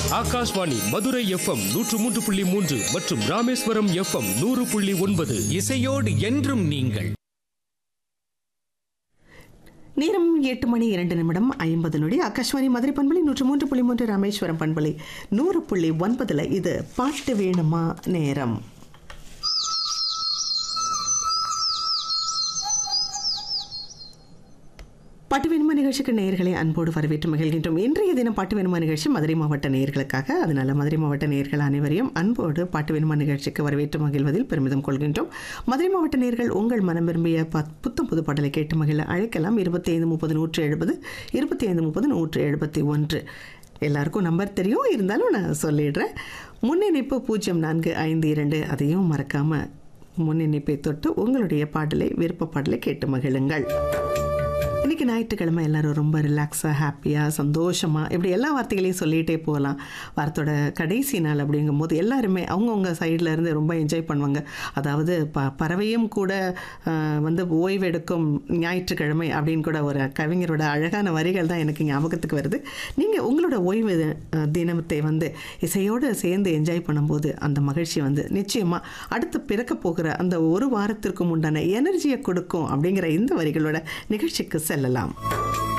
Akashvani Madurai FM நூற்று மூன்று புள்ளி மூன்று மற்றும் ராமேஸ்வரம் எஃப்எம் நூறு புள்ளி ஒன்பது இசையோடு என்றும் நீங்கள் நேரம் எட்டு மணி இரண்டு நிமிடம் ஐம்பது நொடி ஆகாஷ்வாணி மதுரை பண்பலை நூற்று மூன்று புள்ளி மூன்று ராமேஸ்வரம் பண்பலை நூறு புள்ளி ஒன்பதுல இது பாட்டு வேணுமா நேரம் பாட்டு வேணுமா நிகழ்ச்சிக்கு நேயர்களை அன்போடு வரவேற்று மகிழ்கின்றோம் இன்றைய தினம் பாட்டு வேணுமா நிகழ்ச்சி மதுரை மாவட்ட நேயர்களுக்காக அதனால மதுரை மாவட்ட நேயர்கள் அனைவரையும் அன்போடு பாட்டு வேணுமா நிகழ்ச்சிக்கு வரவேற்று மகிழ்வதில் பெருமிதம் கொள்கின்றோம் மதுரை மாவட்ட நேயர்கள் உங்கள் மனம் விரும்பிய ப- புத்தம் புது பாடலை கேட்டு மகிழ அழைக்கலாம் இருபத்தி ஐந்து முப்பது நூற்று எழுபது இருபத்தி ஐந்து முப்பது நூற்று எழுபத்தி ஒன்று எல்லாருக்கும் நம்பர் தெரியும் இருந்தாலும் நான் சொல்லிடுறேன் முன்னிணைப்பு பூஜ்ஜியம் நான்கு ஐந்து இரண்டு அதையும் மறக்காம முன்னிணைப்பை தொட்டு உங்களுடைய பாடலை விருப்ப பாடலை கேட்டு மகிழுங்கள் இன்னைக்கு ஞாயிற்றுக்கிழமை எல்லாரும் ரொம்ப ரிலாக்ஸாக ஹாப்பியாக சந்தோஷமாக இப்படி எல்லா வார்த்தைகளையும் சொல்லிகிட்டே போகலாம் வாரத்தோட கடைசி நாள் அப்படிங்கும்போது எல்லாருமே அவங்கவுங்க சைடில் இருந்து ரொம்ப என்ஜாய் பண்ணுவாங்க அதாவது ப பறவையும் கூட ஆஹ், வந்து ஓய்வெடுக்கும் ஞாயிற்றுக்கிழமை அப்படின்னு கூட ஒரு கவிஞரோட அழகான வரிகள் தான் எனக்கு ஞாபகத்துக்கு வருது நீங்கள் உங்களோட ஓய்வு அஹ், தினத்தை வந்து இசையோடு சேர்ந்து என்ஜாய் பண்ணும்போது அந்த மகிழ்ச்சி வந்து நிச்சயமாக அடுத்து பிறக்க போகிற அந்த ஒரு வாரத்திற்கும் உண்டான எனர்ஜியை கொடுக்கும் அப்படிங்கிற இந்த வரிகளோட நிகழ்ச்சிக்கு செல்லலாம்